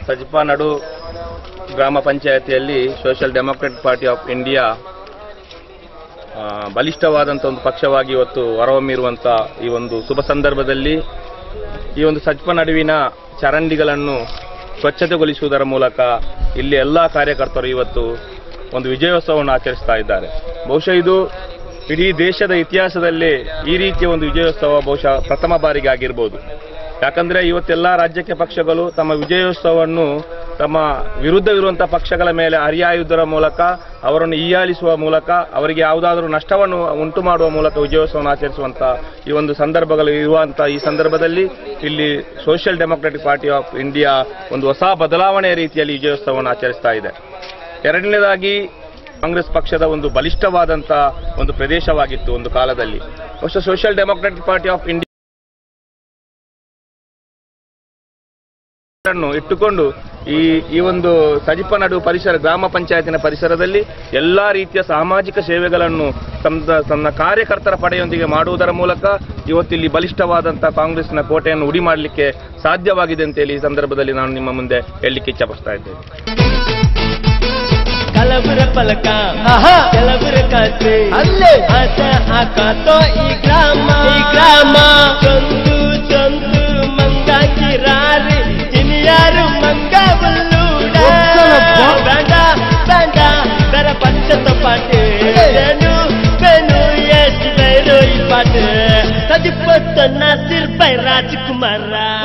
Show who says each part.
Speaker 1: ಸಜಿಪಾ ನಡು ಗ್ರಾಮ ಪಂಚಾಯತಿಯಲ್ಲಿ social democratic party of India ಆ, ಬಲಿಷ್ಠವಾದಂಥ ಒಂದು ಪಕ್ಷವಾಗಿ ಇವತ್ತು ಹೊರಹೊಮ್ಮಿರುವಂಥ ಈ ಒಂದು ಶುಭ ಸಂದರ್ಭದಲ್ಲಿ ಈ ಒಂದು ಸಜ್ಪ ನಡುವಿನ ಚರಂಡಿಗಳನ್ನು ಸ್ವಚ್ಛತೆಗೊಳಿಸುವುದರ ಮೂಲಕ ಇಲ್ಲಿ ಎಲ್ಲ ಕಾರ್ಯಕರ್ತರು ಇವತ್ತು ಒಂದು ವಿಜಯೋತ್ಸವವನ್ನು ಆಚರಿಸ್ತಾ ಇದ್ದಾರೆ ಬಹುಶಃ ಇದು ಇಡೀ ದೇಶದ ಇತಿಹಾಸದಲ್ಲಿ ಈ ರೀತಿಯ ಒಂದು ವಿಜಯೋತ್ಸವ ಬಹುಶಃ ಪ್ರಥಮ ಬಾರಿಗೆ ಆಗಿರ್ಬೋದು ಯಾಕಂದ್ರೆ ಇವತ್ತೆಲ್ಲ ರಾಜ್ಯಕ್ಕೆ ಪಕ್ಷಗಳು ತಮ್ಮ ವಿಜಯೋತ್ಸವವನ್ನು ತಮ್ಮ ವಿರುದ್ಧವಿರುವಂತಹ ಪಕ್ಷಗಳ ಮೇಲೆ ಹರಿಯಾಯುವುದರ ಮೂಲಕ ಅವರನ್ನು ಹೀಯಾಳಿಸುವ ಮೂಲಕ ಅವರಿಗೆ ಯಾವುದಾದರೂ ನಷ್ಟವನ್ನು ಉಂಟು ಮಾಡುವ ಮೂಲಕ ವಿಜಯೋತ್ಸವವನ್ನು ಆಚರಿಸುವಂತ ಈ ಒಂದು ಸಂದರ್ಭಗಳು ಇರುವಂತಹ ಈ ಸಂದರ್ಭದಲ್ಲಿ ಇಲ್ಲಿ social democratic party of India ಒಂದು ಹೊಸ ಬದಲಾವಣೆಯ ರೀತಿಯಲ್ಲಿ ವಿಜಯೋತ್ಸವವನ್ನು ಆಚರಿಸ್ತಾ ಇದೆ ಎರಡನೇದಾಗಿ ಕಾಂಗ್ರೆಸ್ ಪಕ್ಷದ ಒಂದು ಬಲಿಷ್ಠವಾದಂತ ಒಂದು ಪ್ರದೇಶವಾಗಿತ್ತು ಒಂದು ಕಾಲದಲ್ಲಿ ಬಹುಶಃ social democratic party of India ಅನ್ನು ಇಟ್ಟುಕೊಂಡು ಈ ಈ ಒಂದು ಸಜಿಪನಡು ಪರಿಸರ ಗ್ರಾಮ ಪಂಚಾಯತಿನ ಪರಿಸರದಲ್ಲಿ ಎಲ್ಲಾ ರೀತಿಯ ಸಾಮಾಜಿಕ ಸೇವೆಗಳನ್ನು ತಮ್ಮ ತನ್ನ ಕಾರ್ಯಕರ್ತರ ಪಡೆಯೊಂದಿಗೆ ಮಾಡುವುದರ ಮೂಲಕ ಇವತ್ತಿಲ್ಲಿ ಬಲಿಷ್ಠವಾದಂತಹ ಕಾಂಗ್ರೆಸ್ನ ಕೋಟೆಯನ್ನು ಉಡಿ ಮಾಡಲಿಕ್ಕೆ ಸಾಧ್ಯವಾಗಿದೆ ಅಂತೇಳಿ ಈ ಸಂದರ್ಭದಲ್ಲಿ ನಾನು ನಿಮ್ಮ ಮುಂದೆ ಹೇಳಲಿಕ್ಕೆ ಇಚ್ಛಪಡ್ತಾ ಇದ್ದೇನೆ
Speaker 2: ಕಲಬುರ ಪಲಕ ಕೆಲಬುರ ಕಾಸೆ
Speaker 3: ಅಲ್ಲೇ
Speaker 2: ಆತ ಆಕಾತೋ ಈ ಗ್ರಾಮ ಈ ಗ್ರಾಮ ಚಂದು ಚಂದು ಮಂಗ ಕಿರಾರಿ ಕಿನಿಯಾರು ಮಂಗ ಬಲ್ಲೂಡ
Speaker 3: ಒಕ್ಕಲಪ್ಪ.
Speaker 2: ಬೇಡ ಬೇಡ ಬೇಡ ಪಂಚತ ಪಾಟೆ ಬೇನು ಬೇನು ಎಷ್ಟು ಬೇರು ಈ ಪಾಟೆ ಸದಿಪ್ಪತ್ತನ್ನ ಸಿರ್ಪೈ ರಾಜಕುಮಾರ